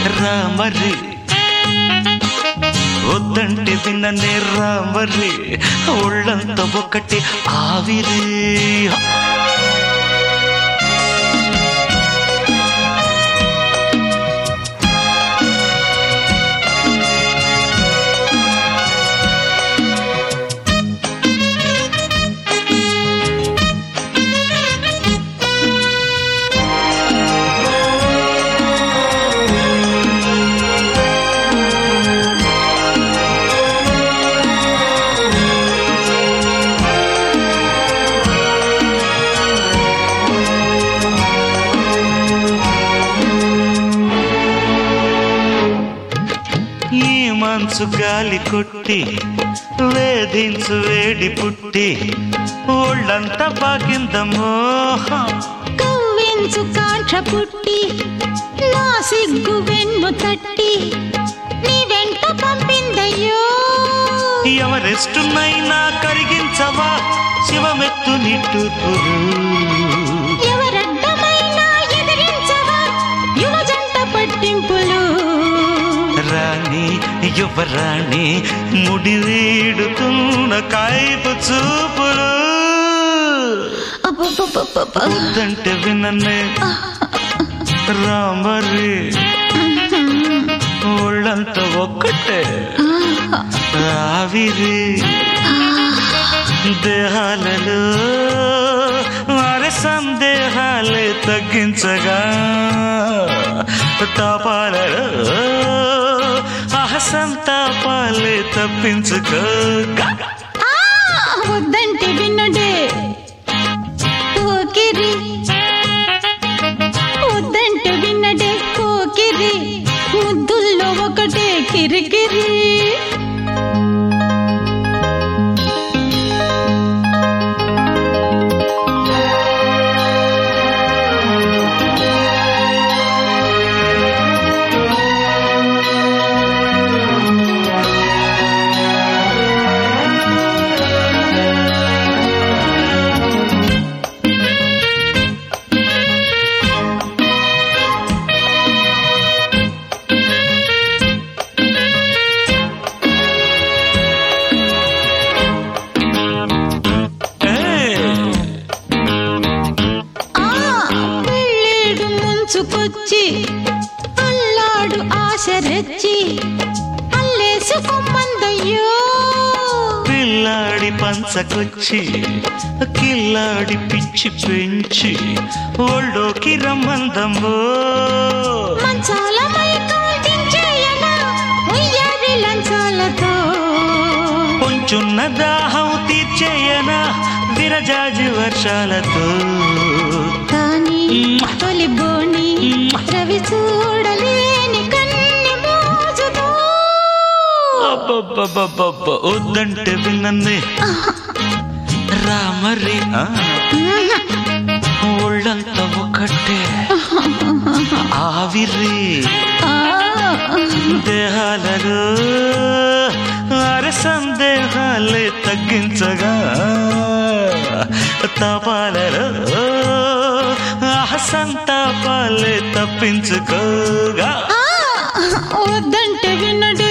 రామరి వద్దంటే విన్ననే రామరి ఒళ్ళంతా ఒకటి ఆవిరి ఈ మంచు గాలి కొట్టి వేధించు వేడి పుట్టి ఒళ్ళంతా బాగింద మోహం కవ్వించు కాంక్ష పుట్టి నా సిగ్గు వెన్ను తట్టి నీ వెంట పంపిందయ్యో ఎవరెస్టునైనా కరిగించవా శివమెత్తు నిట్టుకురు ఎవరడ్డమైనా ఎదిరించవా యువ జంట పట్టింపులు రాణి యువరాణి ముడి వీడుతున్న కాయపు చూపులు అబ్బబ్బబ్బబ్బబ్బ. వద్దంటే విననే రామరి ఒళ్ళంతా ఒక్కటే ఆవిరి దేహాలలో వారి సందేహాలే తగ్గించగా తాపాలలో అహసంతాపాలే తప్పించుకోగా ఆ, వద్దంటే విన్నడే పోకిరి వద్దంటే విన్నడే పోకిరి ముద్దుల్లో ఒకటే కిరికిరి ఆ పెళ్ళేడు ముంచుకొచ్చి అల్లాడు ఆశ రెచ్చి అల్లేసుకోమందయ్యో పిల్లాడి పంచకొచ్చి కిల్లాడి పిచ్చి పెంచి ఒళ్ళోకి రమ్మందమ్మో మంచాల మైకం దించేయనా ఉయ్యారి లంచాలతో కొంచున్న దాహం తీర్చేయనా విరజాజి వర్షాలతో కానీ తొలి బోని రవి చూడలేని కన్ని మోజుతో అబ్బబ్బబ్బబ్బబ్బ, వద్దంటే విన్నన్నే రామరి ఆ, ఒళ్ళంతా ఒకటే ఆవిరి ఆ, దేహాలలో అర సందేహాలే తగ్గించగా తపాలలో అహసంతాపాలే తప్పించుకోగా ఆ, వద్దంటే వినడే